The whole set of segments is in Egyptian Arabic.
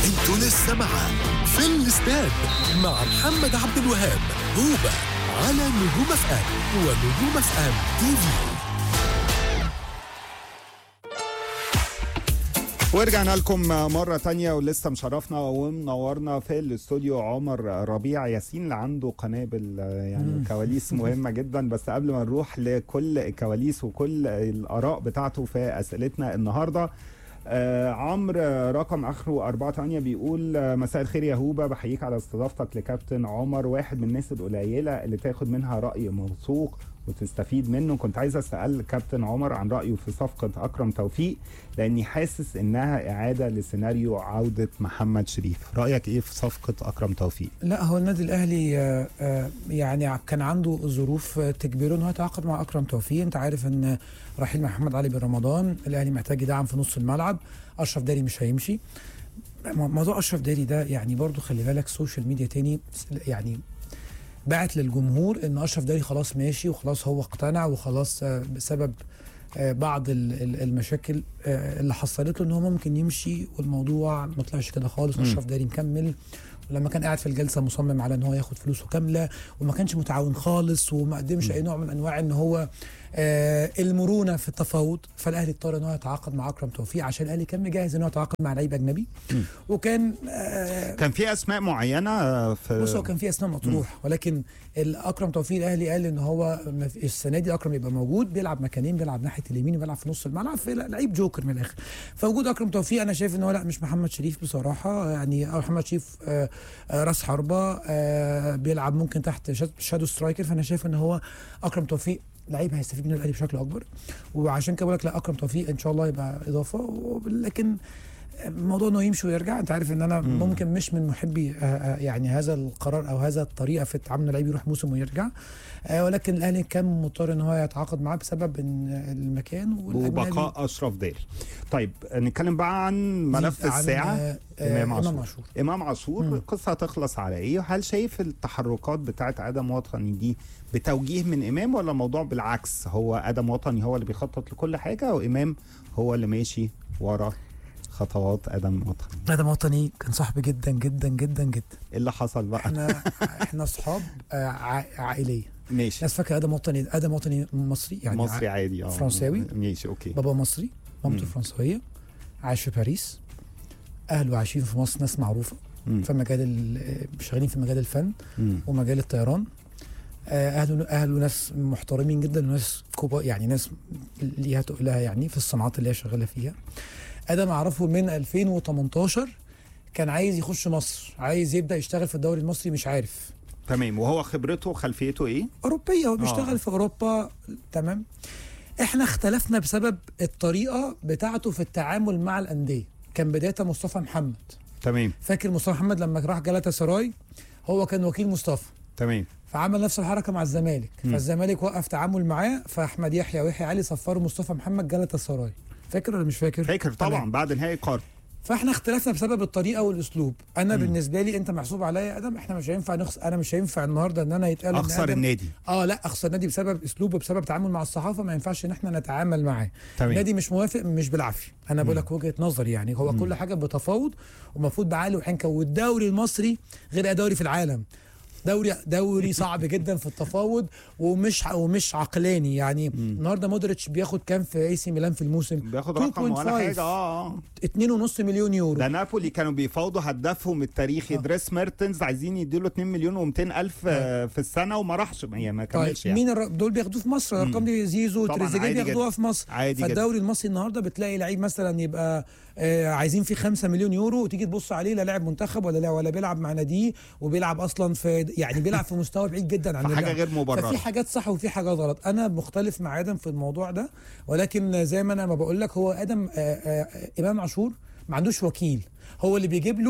انتوا لسه معاه في الاستاد مع محمد عبد الوهاب هوبا على نجوم اف ام ونجوم اف ام تي في ورجعنا لكم مرة تانية ولسه مشرفنا ومنورنا في الاستوديو عمر ربيع ياسين اللي عنده قنابل يعني كواليس مهمة جدا بس قبل ما نروح لكل الكواليس وكل الآراء بتاعته في أسئلتنا النهاردة آه عمرو رقم اخره 4 8 بيقول آه، مساء الخير يا هوبا بحييك على استضافتك لكابتن عمر واحد من الناس القليله اللي تاخد منها راي موثوق وتستفيد منه كنت عايز اسال كابتن عمر عن رايه في صفقه اكرم توفيق لاني حاسس انها اعاده لسيناريو عوده محمد شريف رايك ايه في صفقه اكرم توفيق لا هو النادي الاهلي آه، آه، يعني كان عنده ظروف آه، تجبره ان هو يتعاقد مع اكرم توفيق انت عارف ان رحيل محمد علي بن رمضان الاهلي محتاج يدعم في نص الملعب اشرف داري مش هيمشي مو- موضوع اشرف داري ده يعني برضو خلي بالك سوشيال ميديا تاني يعني بعت للجمهور ان اشرف داري خلاص ماشي وخلاص هو اقتنع وخلاص آه، بسبب آه، بعض ال- ال- المشاكل آه، اللي حصلت له ان هو ممكن يمشي والموضوع ما طلعش كده خالص اشرف داري مكمل ولما كان قاعد في الجلسه مصمم على ان هو ياخد فلوسه كامله وما كانش متعاون خالص وما قدمش اي نوع من انواع ان هو آه المرونه في التفاوض فالاهلي اضطر ان هو يتعاقد مع اكرم توفيق عشان الاهلي كان مجهز ان هو يتعاقد مع لعيب اجنبي وكان آه كان في اسماء معينه في بص هو كان في اسماء مطروح ولكن الاكرم توفيق الاهلي قال ان هو ما في- السنه دي اكرم يبقى موجود بيلعب مكانين بيلعب ناحيه اليمين وبيلعب في نص الملعب في لعيب جوكر من الاخر فوجود اكرم توفيق انا شايف ان هو لا مش محمد شريف بصراحه يعني محمد شريف آه، آه، راس حربه آه، بيلعب ممكن تحت شاد- شادو سترايكر فانا شايف ان هو اكرم توفيق لعيب هيستفيد منه الاهلي بشكل اكبر وعشان كده بقول لك لا اكرم توفيق ان شاء الله يبقى اضافه لكن موضوع انه يمشي ويرجع انت عارف ان انا ممكن مش من محبي آه، آه، يعني هذا القرار او هذا الطريقه في التعامل إن اللعيب يروح موسم ويرجع آه، ولكن الاهلي كان مضطر ان هو يتعاقد معاه بسبب ان المكان والأجنبي. وبقاء اشرف داري طيب نتكلم بقى عن ملف عن، الساعه آه، آه، امام امام عاشور عاشور امام عاشور مم. القصه هتخلص على ايه هل شايف التحركات بتاعت ادم وطني دي بتوجيه من امام ولا الموضوع بالعكس هو ادم وطني هو اللي بيخطط لكل حاجه وامام هو اللي ماشي ورا خطوات ادم وطني ادم وطني كان صاحبي جدا جدا جدا جدا ايه اللي حصل بقى احنا احنا اصحاب آه، ع- عائليه ماشي ناس فاكره ادم وطني ادم وطني مصري يعني مصري عادي اه فرنساوي؟ ماشي اوكي بابا مصري مامته مم. فرنسويه عايش في باريس اهله عايشين في مصر ناس معروفه مم. في مجال ال- شغالين في مجال الفن مم. ومجال الطيران آه، اهله اهله ناس محترمين جدا وناس كبار يعني ناس ليها تقلها يعني في الصناعات اللي هي شغاله فيها ادم اعرفه من 2018 كان عايز يخش مصر عايز يبدا يشتغل في الدوري المصري مش عارف تمام وهو خبرته وخلفيته ايه اوروبيه هو آه. بيشتغل في اوروبا تمام احنا اختلفنا بسبب الطريقه بتاعته في التعامل مع الانديه كان بدايه مصطفى محمد تمام فاكر مصطفى محمد لما راح جلاتا سراي هو كان وكيل مصطفى تمام فعمل نفس الحركه مع الزمالك مم. فالزمالك وقف تعامل معاه فاحمد يحيى ويحيى علي صفروا مصطفى محمد جلاتا سراي فاكر ولا مش فاكر فاكر طبعا تمام. بعد نهائي قرن فاحنا اختلفنا بسبب الطريقه والاسلوب انا مم. بالنسبه لي انت محسوب عليا يا ادم احنا مش هينفع نخس... انا مش هينفع النهارده ان انا يتقال إن اخسر آدم- النادي اه لا اخسر نادي بسبب اسلوبه بسبب تعامل مع الصحافه ما ينفعش ان احنا نتعامل معاه تمام نادي مش موافق مش بالعافيه انا بقول لك وجهه نظري يعني هو كل حاجه بتفاوض ومفروض بعقل وحنكه والدوري المصري غير اي دوري في العالم دوري دوري صعب جدا في التفاوض ومش ومش عقلاني يعني النهارده مودريتش بياخد كام في اي سي ميلان في الموسم بياخد رقم ولا 2.5. حاجه اه اه 2.5 مليون يورو ده نابولي كانوا بيفاوضوا هدافهم التاريخي آه. دريس ميرتنز عايزين يديله 2 مليون و200 الف آه، في السنه وما راحش يعني ما طيب كملش يعني مين الر... دول بياخدوه في مصر الارقام دي زيزو طبعاً تريزيجيه عادي بياخدوها جدا. في مصر عادي جدا فالدوري المصري النهارده بتلاقي لعيب مثلا يبقى آه عايزين فيه 5 مليون يورو وتيجي تبص عليه لا لاعب منتخب ولا لا ولا بيلعب مع ناديه وبيلعب اصلا في يعني بيلعب في مستوى بعيد جدا عن فحاجه اللعب. غير مبرره ففي حاجات صح وفي حاجات غلط انا مختلف مع ادم في الموضوع ده ولكن زي ما انا ما بقول لك هو ادم آه آه امام عاشور ما عندوش وكيل هو اللي بيجيب له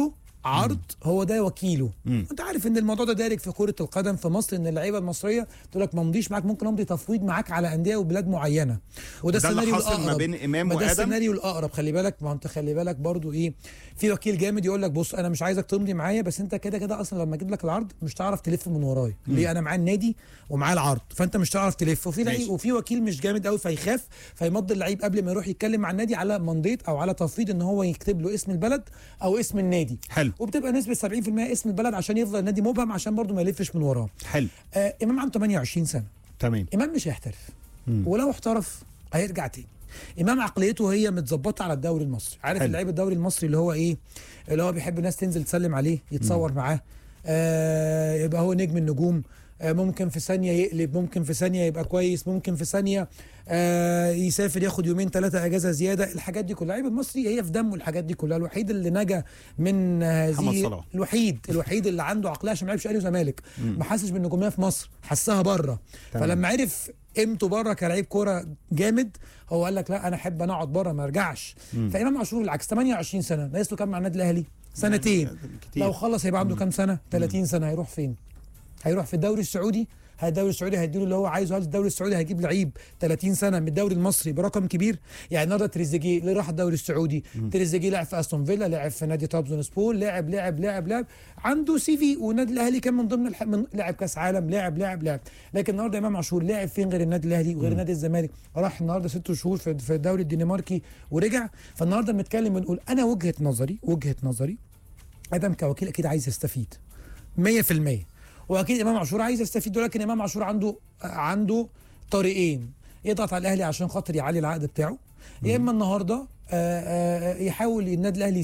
عرض هو ده وكيله مم. انت عارف ان الموضوع ده دارج في كره القدم في مصر ان اللعيبه المصريه تقول لك ما امضيش معاك ممكن امضي تفويض معاك على انديه وبلاد معينه وده ده اللي السيناريو حاصل ما الأقرب. بين إمام ما ده وآدم؟ السيناريو الاقرب خلي بالك ما انت خلي بالك برضو ايه في وكيل جامد يقول لك بص انا مش عايزك تمضي معايا بس انت كده كده اصلا لما اجيب لك العرض مش هتعرف تلف من ورايا ليه انا معايا النادي ومعايا العرض فانت مش هتعرف تلف وفي لعيب ماشي. وفي وكيل مش جامد قوي فيخاف فيمضي اللعيب قبل ما يروح يتكلم مع النادي على منديت او على تفويض ان هو يكتب له اسم البلد او اسم النادي حلو وبتبقى نسبه 70% اسم البلد عشان يفضل النادي مبهم عشان برضه ما يلفش من وراه حلو آه امام عنده 28 سنه تمام امام مش هيحترف ولو احترف هيرجع تاني امام عقليته هي متظبطه على الدوري المصري عارف حلو. اللعيب الدوري المصري اللي هو ايه اللي هو بيحب الناس تنزل تسلم عليه يتصور معاه آه يبقى هو نجم النجوم آه ممكن في ثانيه يقلب ممكن في ثانيه يبقى كويس ممكن في ثانيه آه يسافر ياخد يومين ثلاثه اجازه زياده الحاجات دي كلها اللعيب المصري هي في دمه الحاجات دي كلها الوحيد اللي نجا من محمد هذه صلاح. الوحيد الوحيد اللي عنده عقليه عشان ما لعبش اهلي وزمالك ما حسش بالنجوميه في مصر حسها بره تمام. فلما عرف قيمته بره كلاعب كوره جامد هو قال لك لا انا احب انا اقعد بره ما ارجعش فامام عاشور بالعكس 28 سنه ناقص له كام مع النادي الاهلي سنتين كتير. لو خلص هيبقى عنده كام سنه 30 سنه هيروح فين هيروح في الدوري السعودي هل الدوري السعودي هيديله اللي هو عايزه هل الدوري السعودي هيجيب لعيب 30 سنه من الدوري المصري برقم كبير يعني النهارده تريزيجيه اللي راح الدوري السعودي تريزيجيه لعب في استون فيلا لعب في نادي طرابزون سبور لعب لعب لعب لعب عنده سي في والنادي الاهلي كان من ضمن الح... من لعب كاس عالم لعب لعب لعب لكن النهارده امام عاشور لعب فين غير النادي الاهلي وغير نادي الزمالك راح النهارده ست شهور في في الدوري الدنماركي ورجع فالنهارده بنتكلم بنقول انا وجهه نظري وجهه نظري ادم كوكيل اكيد عايز يستفيد 100% واكيد امام عاشور عايز يستفيد ولكن امام عاشور عنده عنده طريقين يضغط على الاهلي عشان خاطر يعلي العقد بتاعه يا اما النهارده آه، آه، يحاول النادي الاهلي